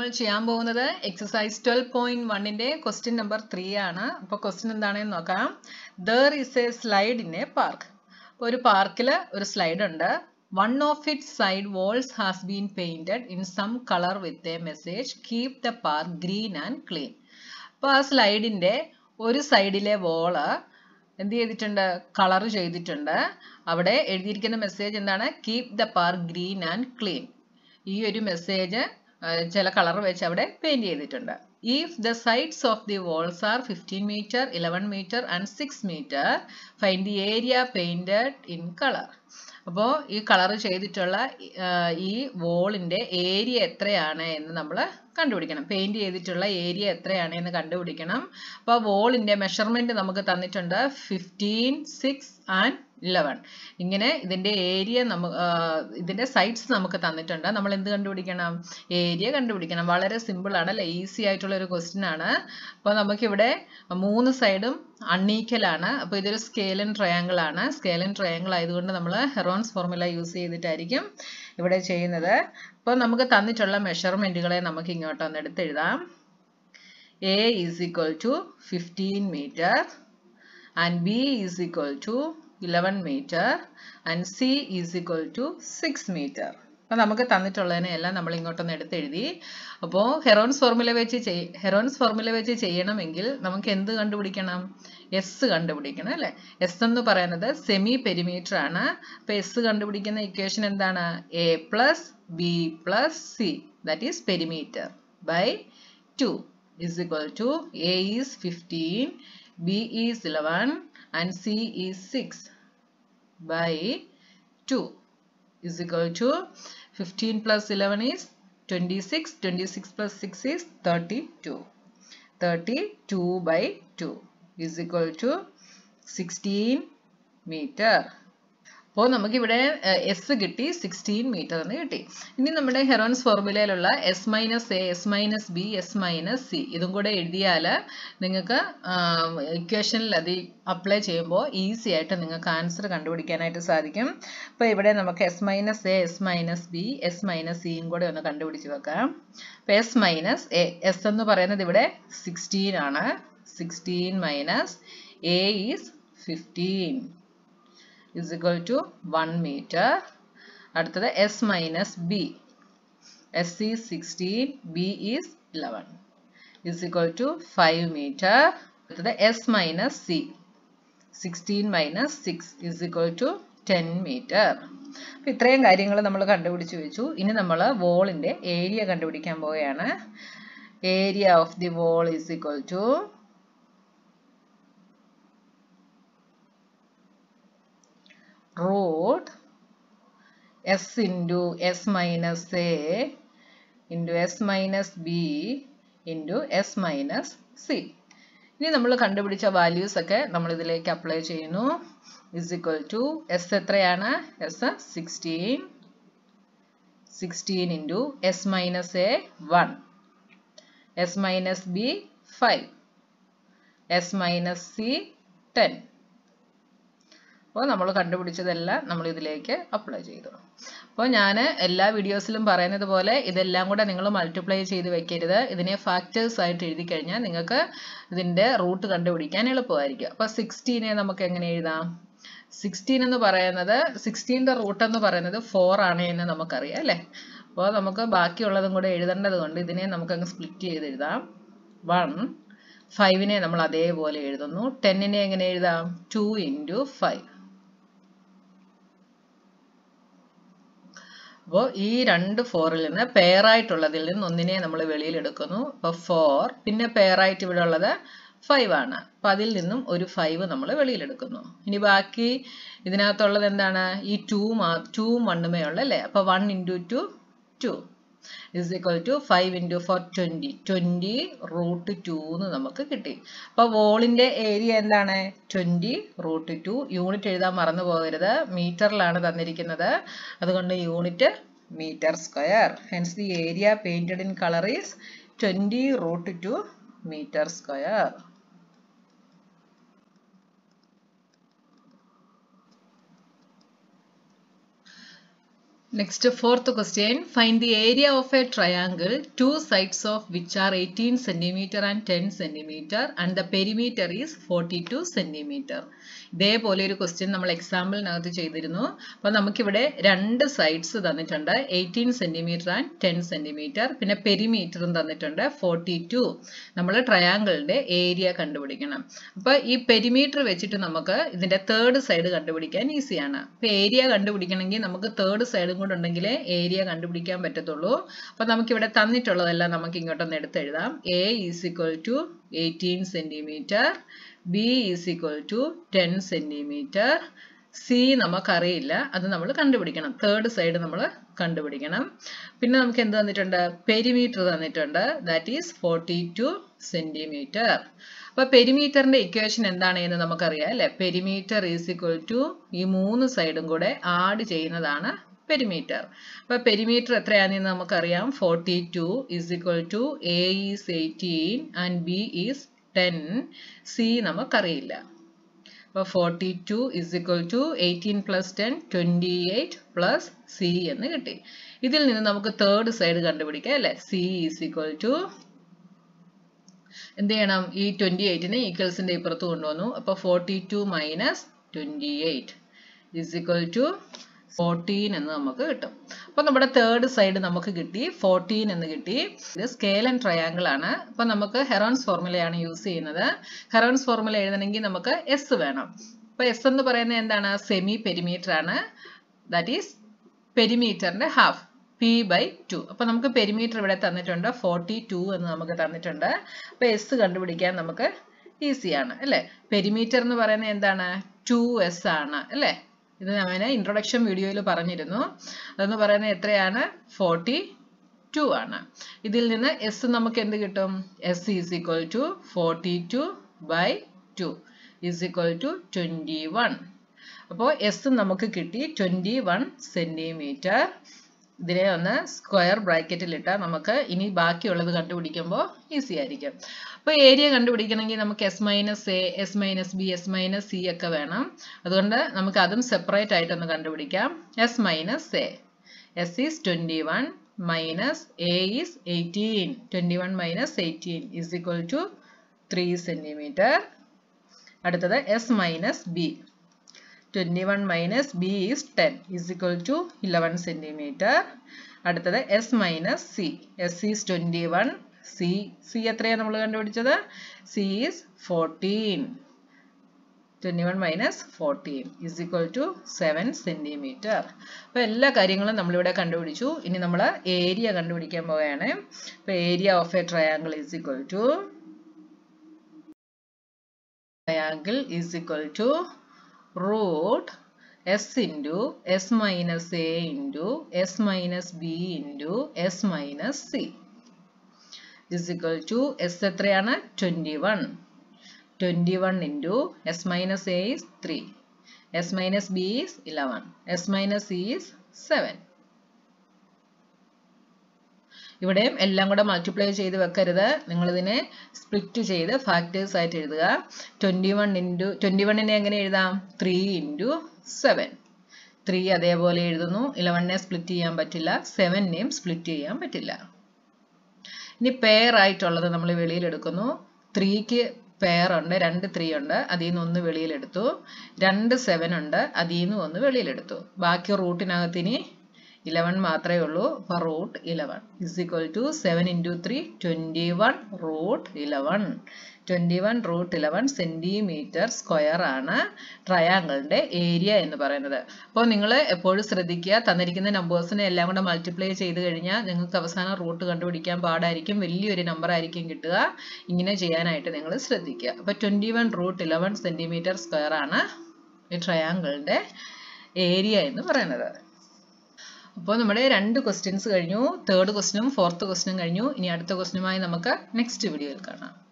നമ്മൾ ചെയ്യാൻ പോകുന്നത് എക്സസൈസ് ട്വൽവ് പോയിന്റ് വണ്ണിന്റെ ക്വസ്റ്റ്യൻ നമ്പർ ത്രീ ആണ് അപ്പോൾ ക്വസ്റ്റ്യൻ എന്താണെന്ന് നോക്കാം there is a slide in a park അപ്പോൾ ഒരു പാർക്കിൽ ഒരു സ്ലൈഡ് ഉണ്ട് one of it side walls has been painted in some colour with a message keep the park green and clean അപ്പോൾ ആ സ്ലൈഡിന്റെ ഒരു സൈഡിലെ വോള് എന്ത് ചെയ്തിട്ടുണ്ട് കളർ ചെയ്തിട്ടുണ്ട് അവിടെ എഴുതിയിരിക്കുന്ന മെസ്സേജ് എന്താണ് keep the park green and clean ഈ ഒരു മെസ്സേജ് ചില കളർ വെച്ച് അവിടെ പെയിന്റ് ചെയ്തിട്ടുണ്ട് if the sides of the walls are fifteen metre eleven metre and six metre find the area painted in colour അപ്പോൾ ഈ കളർ ചെയ്തിട്ടുള്ള ഈ വോളിന്റെ ഏരിയ എത്രയാണ് എന്ന് നമ്മൾ കണ്ടുപിടിക്കണം പെയിന്റ് ചെയ്തിട്ടുള്ള ഏരിയ എത്രയാണ് എന്ന് കണ്ടുപിടിക്കണം അപ്പോൾ വോളിന്റെ മെഷർമെന്റ് നമുക്ക് തന്നിട്ടുണ്ട് ഫിഫ്റ്റീൻ സിക്സ് ആൻഡ് ഇലവൻ ഇങ്ങനെ ഇതിന്റെ ഏരിയ നമുക്ക് ഇതിന്റെ സൈഡ്സ് നമുക്ക് തന്നിട്ടുണ്ട് നമ്മൾ എന്ത് കണ്ടുപിടിക്കണം ഏരിയ കണ്ടുപിടിക്കണം വളരെ സിമ്പിൾ ആണ് അല്ലെ ഈസി ആയിട്ടുള്ള ഒരു ക്വസ്റ്റ്യൻ ആണ് അപ്പോൾ നമുക്കിവിടെ മൂന്ന് സൈഡും അൺഈക്വൽ ആണ് അപ്പോൾ ഇതൊരു സ്കേലൻ ട്രയാങ്കിൾ ആണ് സ്കേലൻ ട്രയാങ്കിൾ ആയതുകൊണ്ട് നമ്മൾ ഹെറോൺസ് ഫോർമുല യൂസ് ചെയ്തിട്ടായിരിക്കും ഇവിടെ ചെയ്യുന്നത് അപ്പോൾ നമുക്ക് തന്നിട്ടുള്ള മെഷർമെന്റുകളെ നമുക്ക് ഇങ്ങോട്ട് ഒന്ന് എടുത്തെഴുതാം A is equal to fifteen metre and B is equal to 11 meter and C is equal to 6 meter. അപ്പോൾ നമുക്ക് തന്നിട്ടുള്ളതിനെ എല്ലാം നമ്മൾ ഇങ്ങോട്ടൊന്ന് എടുത്തെഴുതി അപ്പോൾ ഹെറോൺസ് ഫോർമുല വെച്ച് ചെയ് ഹെറോൺസ് ഫോർമുല വെച്ച് ചെയ്യണമെങ്കിൽ നമുക്ക് എന്ത് കണ്ടുപിടിക്കണം എസ് കണ്ടുപിടിക്കണം അല്ലേ എസ് എന്ന് പറയുന്നത് സെമി പെരിമീറ്റർ ആണ് അപ്പോൾ എസ് കണ്ടുപിടിക്കുന്ന ഇക്വേഷൻ എന്താണ് A plus B plus C that is perimeter by two is equal to A is fifteen B is eleven and C is 6 by 2 is equal to 15 plus 11 is 26 26 plus 6 is 32 32 by 2 is equal to 16 meter അപ്പോൾ നമുക്കിവിടെ S കിട്ടി sixteen metre എന്ന് കിട്ടി ഇനി നമ്മുടെ Heron's ഫോർമുലയിലുള്ള S minus A S minus B S minus C ഇതും കൂടെ എഴുതിയാൽ നിങ്ങൾക്ക് ഇക്വേഷനിൽ അത് അപ്ലൈ ചെയ്യുമ്പോൾ ഈസി ആയിട്ട് നിങ്ങൾക്ക് ആൻസർ കണ്ടുപിടിക്കാനായിട്ട് സാധിക്കും അപ്പോൾ ഇവിടെ നമുക്ക് S minus A S minus B S minus സിയും കൂടെ ഒന്ന് കണ്ടുപിടിച്ച് വെക്കാം അപ്പോൾ എസ് മൈനസ് എ എസ് എന്ന് പറയുന്നത് ഇവിടെ സിക്സ്റ്റീൻ ആണ് sixteen minus A is fifteen is equal to 1 meter. അടുത്തത് s minus b. s is 16, b is 11 is equal to 5 meter. അടുത്തത് s minus c. 16 minus 6 is equal to 10 meter. അപ്പോൾ ഇത്രയും കാര്യങ്ങൾ നമ്മൾ കണ്ടുപിടിച്ച് വെച്ചു ഇനി നമ്മൾ വോളിൻ്റെ ഏരിയ കണ്ടുപിടിക്കാൻ പോവുകയാണ് area of the wall is equal to root s into s minus a into s minus b into s minus c. ഇനി നമ്മൾ കണ്ടുപിടിച്ച വാല്യൂസ് ഒക്കെ നമ്മൾ ഇതിലേക്ക് അപ്ലൈ ചെയ്യുന്നു ഇസ് ഇക്വൽ ടു എസ് എത്രയാണ് S sixteen sixteen into S minus A one S minus B five S minus C ten അപ്പോൾ നമ്മൾ കണ്ടുപിടിച്ചതെല്ലാം നമ്മൾ ഇതിലേക്ക് അപ്ലൈ ചെയ്തു അപ്പോൾ ഞാൻ എല്ലാ വീഡിയോസിലും പറയുന്നത് പോലെ ഇതെല്ലാം കൂടെ നിങ്ങൾ മൾട്ടിപ്ലൈ ചെയ്ത് വെക്കരുത് ഇതിനെ ഫാക്ടേഴ്സ് ആയിട്ട് എഴുതി കഴിഞ്ഞാൽ നിങ്ങൾക്ക് ഇതിൻ്റെ റൂട്ട് കണ്ടുപിടിക്കാൻ എളുപ്പമായിരിക്കും അപ്പോൾ സിക്സ്റ്റീനെ നമുക്ക് എങ്ങനെ എഴുതാം സിക്സ്റ്റീൻ എന്ന് പറയുന്നത് സിക്സ്റ്റീൻ്റെ റൂട്ട് എന്ന് പറയുന്നത് ഫോർ ആണ് എന്ന് നമുക്കറിയാം അല്ലേ അപ്പോൾ നമുക്ക് ബാക്കിയുള്ളതും കൂടെ എഴുതേണ്ടത് കൊണ്ട് ഇതിനെ നമുക്കങ്ങ് സ്പ്ലിറ്റ് ചെയ്ത് എഴുതാം വൺ ഫൈവിനെ നമ്മൾ അതേപോലെ എഴുതുന്നു ടെന്നിനെ എങ്ങനെ എഴുതാം ടു ഇൻറ്റു ഫൈവ് അപ്പോൾ ഈ രണ്ട് ഫോറിൽ നിന്ന് പെയറായിട്ടുള്ളതിൽ നിന്ന് ഒന്നിനെ നമ്മൾ വെളിയിൽ എടുക്കുന്നു അപ്പോൾ ഫോർ പിന്നെ പെയറായിട്ട് ഇവിടെ ഉള്ളത് ഫൈവ് ആണ് അപ്പം അതിൽ നിന്നും ഒരു ഫൈവ് നമ്മൾ വെളിയിലെടുക്കുന്നു ഇനി ബാക്കി ഇതിനകത്തുള്ളത് എന്താണ് ഈ ടു മാ ടൂ വണ്ണുമേ ഉള്ളു അല്ലേ അപ്പോൾ one into two two is equal to five into four twenty twenty root two എന്ന് നമുക്ക് കിട്ടി അപ്പോൾ വോളിൻ്റെ ഏരിയ എന്താണ് ട്വൻറ്റി റൂട്ട് ടു യൂണിറ്റ് എഴുതാൻ മറന്നു പോകരുത് മീറ്ററിലാണ് തന്നിരിക്കുന്നത് അതുകൊണ്ട് unit metre square hence the area painted in colour is twenty root two metre square Next, fourth question. Find the area of a triangle, two sides of which are 18 centimeter and 10 centimeter and the perimeter is 42 centimeter. ഇതേപോലെ ഒരു question നമ്മൾ എക്സാമ്പിളിനകത്ത് ചെയ്തിരുന്നു അപ്പോൾ നമുക്കിവിടെ രണ്ട് sides തന്നിട്ടുണ്ട് eighteen centimetre and ten centimetre പിന്നെ പെരിമീറ്ററും തന്നിട്ടുണ്ട് ഫോർട്ടി ടു നമ്മൾ ട്രയാങ്കിളിന്റെ ഏരിയ കണ്ടുപിടിക്കണം അപ്പോൾ ഈ പെരിമീറ്റർ വെച്ചിട്ട് നമുക്ക് ഇതിന്റെ തേർഡ് സൈഡ് കണ്ടുപിടിക്കാൻ ഈസിയാണ് അപ്പോൾ ഏരിയ കണ്ടുപിടിക്കണമെങ്കിൽ നമുക്ക് തേർഡ് സൈഡും കൂടെ ഉണ്ടെങ്കിലേ ഏരിയ കണ്ടുപിടിക്കാൻ പറ്റത്തുള്ളൂ അപ്പോൾ നമുക്കിവിടെ തന്നിട്ടുള്ളതെല്ലാം നമുക്ക് ഇങ്ങോട്ടൊന്ന് എടുത്തെഴുതാം A is equal to eighteen centimetre B is equal to ten centimetre C നമുക്കറിയില്ല അത് നമ്മൾ കണ്ടുപിടിക്കണം തേർഡ് സൈഡ് നമ്മൾ കണ്ടുപിടിക്കണം പിന്നെ നമുക്ക് എന്ത് തന്നിട്ടുണ്ട് പെരിമീറ്റർ തന്നിട്ടുണ്ട് that is forty two centimetre അപ്പൊ പെരിമീറ്ററിന്റെ ഇക്വേഷൻ എന്താണ് എന്ന് നമുക്കറിയാം അല്ലെ പെരിമീറ്റർ ഈസ് ഇക്വൽ ടു ഈ മൂന്ന് സൈഡും കൂടെ ആഡ് ചെയ്യുന്നതാണ് പെരിമീറ്റർ അപ്പൊ പെരിമീറ്റർ എത്രയാണെന്ന് നമുക്കറിയാം forty two is equal to A is eighteen and B is ten C നമുക്കറിയില്ല അപ്പോൾ forty two is equal to eighteen plus ten twenty eight plus C എന്ന് കിട്ടി ഇതിൽ നിന്ന് നമുക്ക് തേർഡ് സൈഡ് കണ്ടുപിടിക്കാം അല്ലേ സി ഈസ് ഇക്വൽ ടു എന്ത് ചെയ്യണം ഈ ട്വൻറ്റി എയ്റ്റിനെ ഈക്വൽസിൻ്റെ ഇപ്പുറത്ത് കൊണ്ടുവന്നു അപ്പോൾ forty two minus twenty eight is equal to fourteen എന്ന് നമുക്ക് കിട്ടും അപ്പൊ നമ്മുടെ തേർഡ് സൈഡ് നമുക്ക് കിട്ടി ഫോർട്ടീൻ എന്ന് കിട്ടി ഇത് സ്കെയിൽ ആൻഡ് ട്രയാങ്കിൾ ആണ് അപ്പൊ നമുക്ക് ഹെറോൺസ് ഫോർമുലയാണ് യൂസ് ചെയ്യുന്നത് ഹെറോൺസ് ഫോർമുല എഴുതണമെങ്കിൽ നമുക്ക് എസ് വേണം അപ്പൊ എസ് എന്ന് പറയുന്നത് എന്താണ് സെമി പെരിമീറ്റർ ആണ് ദാറ്റ് ഈസ് പെരിമീറ്ററിന്റെ ഹാഫ് പി ബൈ ടു അപ്പൊ നമുക്ക് പെരിമീറ്റർ ഇവിടെ തന്നിട്ടുണ്ട് ഫോർട്ടി ടു എന്ന് നമുക്ക് തന്നിട്ടുണ്ട് അപ്പൊ എസ് കണ്ടുപിടിക്കാൻ നമുക്ക് ഈസിയാണ് അല്ലെ പെരിമീറ്റർ എന്ന് പറയുന്നത് എന്താണ് ടു എസ് ആണ് അല്ലെ ഇത് ഞാൻ ഇൻട്രൊഡക്ഷൻ വീഡിയോയിൽ പറഞ്ഞിരുന്നു അതെന്ന് പറയുന്നത് എത്രയാണ് ഫോർട്ടി ടു ആണ് ഇതിൽ നിന്ന് എസ് നമുക്ക് എന്ത് കിട്ടും S is equal to forty two by two is equal to twenty one അപ്പോൾ എസ് നമുക്ക് കിട്ടി ട്വൻറ്റി വൺ സെൻറ്റിമീറ്റർ ഇതിനെ ഒന്ന് സ്ക്വയർ ബ്രാക്കറ്റിൽ ഇട്ടാൽ നമുക്ക് ഇനി ബാക്കിയുള്ളത് കണ്ടുപിടിക്കുമ്പോൾ ഈസി ആയിരിക്കും അപ്പോൾ ഏരിയ കണ്ടുപിടിക്കണമെങ്കിൽ നമുക്ക് S minus A S minus B S minus C ഒക്കെ വേണം അതുകൊണ്ട് നമുക്ക് അതും സെപ്പറേറ്റ് ആയിട്ടൊന്ന് കണ്ടുപിടിക്കാം S minus A S is twenty one minus A is eighteen twenty one minus eighteen is equal to three centimetre അടുത്തത് S minus B 21 minus b is 10 is equal to 11 centimeter. അടുത്തത് S minus C S is twenty one C C എത്രയാണ് നമ്മൾ കണ്ടുപിടിച്ചത് C is fourteen twenty one minus fourteen is equal to seven centimetre അപ്പോൾ എല്ലാ കാര്യങ്ങളും നമ്മളിവിടെ കണ്ടുപിടിച്ചു ഇനി നമ്മൾ ഏരിയ കണ്ടുപിടിക്കാൻ പോവുകയാണ് അപ്പോൾ area of a triangle is equal to triangle is equal to root s into s minus a into s minus b into s minus c is equal to s എത്രയാണ് 21 21 into s minus a is 3 s minus b is 11 s minus c is 7 ഇവിടെയും എല്ലാം കൂടെ multiply ചെയ്ത് വെക്കരുത് നിങ്ങളിതിനെ split ചെയ്ത് ഫാക്ടേഴ്സ് ആയിട്ട് എഴുതുക ട്വൻറ്റി വൺ ഇൻറ്റു ട്വൻറ്റി വണ്ണിനെ എങ്ങനെ എഴുതാം ത്രീ ഇൻറ്റു സെവൻ ത്രീ അതേപോലെ എഴുതുന്നു ഇലവനെ സ്പ്ലിറ്റ് ചെയ്യാൻ പറ്റില്ല സെവനെയും സ്പ്ലിറ്റ് ചെയ്യാൻ പറ്റില്ല ഇനി പെയർ ആയിട്ടുള്ളത് നമ്മൾ വെളിയിലെടുക്കുന്നു ത്രീക്ക് പെയർ ഉണ്ട് രണ്ട് ത്രീ ഉണ്ട് അതിൽ നിന്ന് ഒന്ന് വെളിയിലെടുത്തു രണ്ട് സെവൻ ഉണ്ട് അതിൽ നിന്ന് ഒന്ന് വെളിയിലെടുത്തു ബാക്കി റൂട്ടിനകത്ത് ഇനി ഇലവൻ മാത്രമേ ഉള്ളൂ അപ്പോൾ root eleven is equal to seven into three twenty one root eleven twenty one root eleven centimetre square ആണ് ട്രയാങ്കിളിൻ്റെ ഏരിയ എന്ന് പറയുന്നത് അപ്പോൾ നിങ്ങൾ എപ്പോഴും ശ്രദ്ധിക്കുക തന്നിരിക്കുന്ന നമ്പേഴ്സിനെ എല്ലാം കൂടെ മൾട്ടിപ്ലൈ ചെയ്ത് കഴിഞ്ഞാൽ നിങ്ങൾക്ക് അവസാനം റൂട്ട് കണ്ടുപിടിക്കാൻ പാടായിരിക്കും വലിയൊരു നമ്പർ ആയിരിക്കും കിട്ടുക ഇങ്ങനെ ചെയ്യാനായിട്ട് നിങ്ങൾ ശ്രദ്ധിക്കുക അപ്പോൾ twenty one root eleven centimetre square ആണ് ഈ ട്രയാങ്കിളിൻ്റെ ഏരിയ എന്ന് പറയുന്നത് അപ്പോൾ നമ്മുടെ രണ്ട് ക്വസ്റ്റ്യൻസ് കഴിഞ്ഞു തേർഡ് ക്വസ്റ്റ്യനും ഫോർത്ത് ക്വസ്റ്റ്യനും കഴിഞ്ഞു ഇനി അടുത്ത ക്വസ്റ്റ്യനുമായി നമുക്ക് നെക്സ്റ്റ് വീഡിയോയിൽ കാണാം